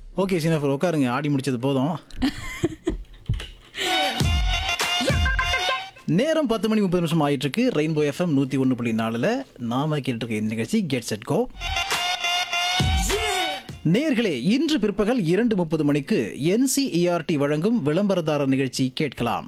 Okay சீனஃபர் உட்காருங்க ஆடி முடிச்சது போதும் நேரம் பத்து மணி முப்பது நிமிஷம் ஆயிட்டு இருக்கு ரெயின்போ எஃப்எம் நூற்றி ஒன்று புள்ளி நாலில் நாம கேட்டு இருக்க இந்த நிகழ்ச்சி கெட் செட் கோ நேர்களே இன்று பிற்பகல் இரண்டு முப்பது மணிக்கு என்சிஇஆர்டி வழங்கும் விளம்பரதாரர் நிகழ்ச்சி கேட்கலாம்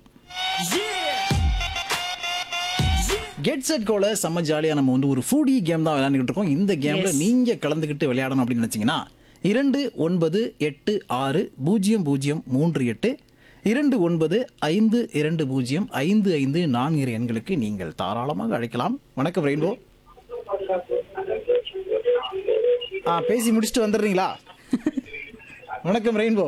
கெட் செட் கோல செம்ம ஜாலியாக நம்ம வந்து ஒரு ஃபுடி கேம் தான் விளையாண்டுட்டு இருக்கோம் இந்த கேம்ல நீங்க கலந்துக்கிட்டு விளையாடணும் அப்படின்னு நினைச்சீங்கன்னா இரண்டு ஒன்பது எட்டு ஆறு பூஜ்ஜியம் பூஜ்ஜியம் மூன்று எட்டு இரண்டு ஒன்பது ஐந்து இரண்டு பூஜ்ஜியம் ஐந்து ஐந்து நான்கு எண்களுக்கு நீங்கள் தாராளமாக அழைக்கலாம் வணக்கம் ரெயின்போ ஆ பேசி முடிச்சுட்டு வந்துடுறீங்களா வணக்கம் ரெயின்போ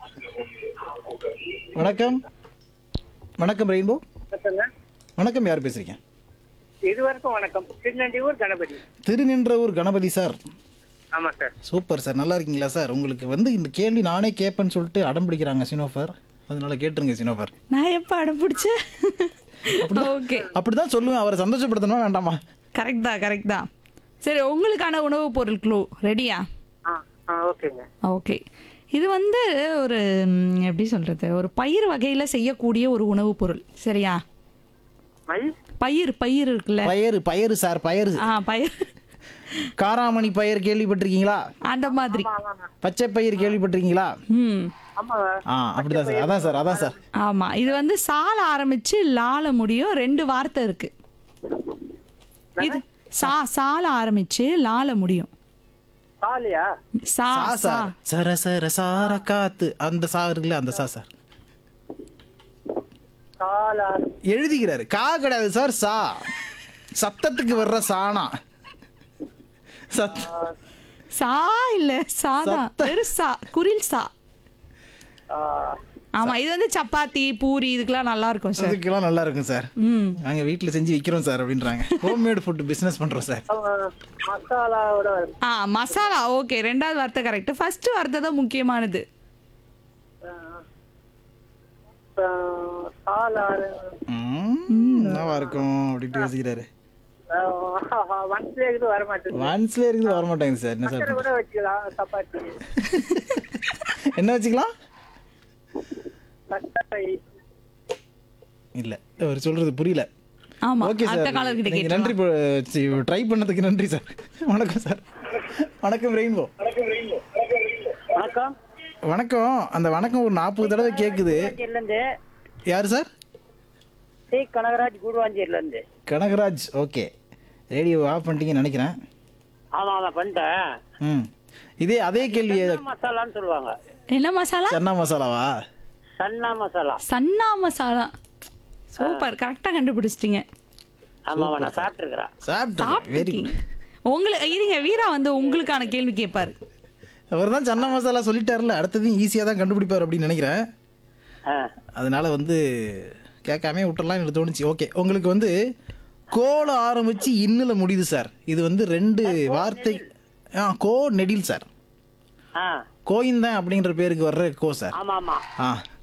வணக்கம் வணக்கம் ரெயின்போ வணக்கங்க. வணக்கம் யார் பேசுறீங்க இதுவரைக்கும் வணக்கம் திருநண்டியூர் கணபதி திருநின்றவூர் கணபதி சார் ஆமா சார் சூப்பர் சார் நல்லா இருக்கீங்களா சார் உங்களுக்கு வந்து இந்த கேள்வி நானே கேட்பேன்னு சொல்லிட்டு அடம் பிடிக்கிறாங்க சினோஃபர் அதனால கேட்டுருங்க சினோஃபர் நான் எப்ப அடம் பிடிச்சேன் ஓகே அப்படிதான் சொல்லுவேன் அவரை சந்தோஷப்படுத்தணும் வேண்டாமா கரெக்ட் தான் கரெக்ட் தான் சரி உங்களுக்கான உணவுப் பொருள் க்ளூ ரெடியா ஆ ஆ ஓகேங்க ஓகே இது வந்து ஒரு ம், எப்படி சொல்றது ஒரு பயிர் வகையில செய்யக்கூடிய ஒரு உணவுப் பொருள் சரியா மல் பயிர் பயிர் இருக்குல்ல பயறு பயறு சார் பயறு ஆ பயிர் காராமணி பயிர் கேள்விப்பட்டிருக்கீங்களா அந்த மாதிரி பச்சை பயிர் கேள்விப்பட்டிருக்கீங்களா ம் ஆமா ஆ அப்படிதான் சார் அதான் சார் அதான் சார் ஆமா இது வந்து சால ஆரம்பிச்சு லால முடியும் ரெண்டு வார்த்தை இருக்கு இது சா சால ஆரம்பிச்சு லால முடியும் காலியா சா சா சா சார் சர சர சார காத்து அந்த சா இருக்குல்ல அந்த சா சார் காலா எழுதிக்கிறாரு கா கிடையாது சார் சா சத்தத்துக்கு வர்ற சானா சத் சா இல்ல சாதா சத்த- வெறும் சா குரில் சா ஆ, ஆமா இது வந்து சப்பாத்தி பூரி இதுக்கெல்லாம் நல்லா இருக்கும் சார் அதுக்கெல்லாம் நல்லா இருக்கும் சார் ம் நாங்க வீட்ல செஞ்சு விக்கிறோம் சார் அப்படின்றாங்க ஹோம்மேட் ஃபுட் பிசினஸ் பண்றோம் சார் ஆ, மசாலாவோட வரும். ஆ மசாலா ஓகே ரெண்டாவது வார்த்தை கரெக்ட் ஃபர்ஸ்ட் வார்த்தை தான் முக்கியமானது ஆ, ஆ, காலா ம், என்னவா இருக்கும் அப்படின்ட்டு யோசிக்கிறாரு ஒன்ஸ்ல இது வர மாட்டேங்குது ஒன்ஸ்ல இருக்குது வர மாட்டேங்குது சார் என்ன சார் சக்கரை கூட வச்சுக்கலாம் சப்பாத்தி என்ன வச்சுக்கலாம் சக்கரை இல்ல அவர் சொல்றது புரியல ஆமா ஓகே அடுத்த சார் காலர் கிட்ட நீங்க கேட்டு நன்றி ட்ரை பண்ணதுக்கு நன்றி சார் வணக்கம் சார் வணக்கம் ரெயின்போ வணக்கம் வணக்கம் அந்த வணக்கம் ஒரு நாற்பது தடவை கேக்குது கூடுவாஞ்சேரில இருந்து யார் சார் சி கனகராஜ் கூடுவாஞ்சேரில இருந்து கனகராஜ் ஓகே ரேடியோ ஆஃப் பண்ணிட்டீங்கன்னு நினைக்கிறேன் ஆமா ஆமா பண்ணிட்டேன் ம் இதே அதே கேள்வி சன்னா மசாலான்னு சொல்லுவாங்க என்ன மசாலா சன்னா மசாலாவா சன்னா மசாலா சன்னா மசாலா சூப்பர் கரெக்டா கண்டுபிடிச்சிட்டீங்க ஆமா ஆமா நான் சாப்பிட்டுருக்கிறேன் சாப்பிட்டேன் வெரி சாப்பிட்டுருக்கீங்க உங்களுக்கு இருங்க வீரா வந்து உங்களுக்கான கேள்வி கேட்பாரு அவர் தான் சன்னா மசாலா சொல்லிட்டார்ல அடுத்ததையும் ஈஸியாக தான் கண்டுபிடிப்பார் அப்படின்னு நினைக்கிறேன் ஆ அதனால வந்து கேட்காம விட்டுறலாம் எனக்கு தோணுச்சு ஓகே உங்களுக்கு வந்து கோல ஆரம்பிச்சு இன்னில் முடியுது சார் இது வந்து ரெண்டு வார்த்தை ஆ கோ நெடில் சார் ஆ கோயிந்தன் அப்படின்ற பேருக்கு வர்ற கோ சார் ஆமா ஆமா ஆ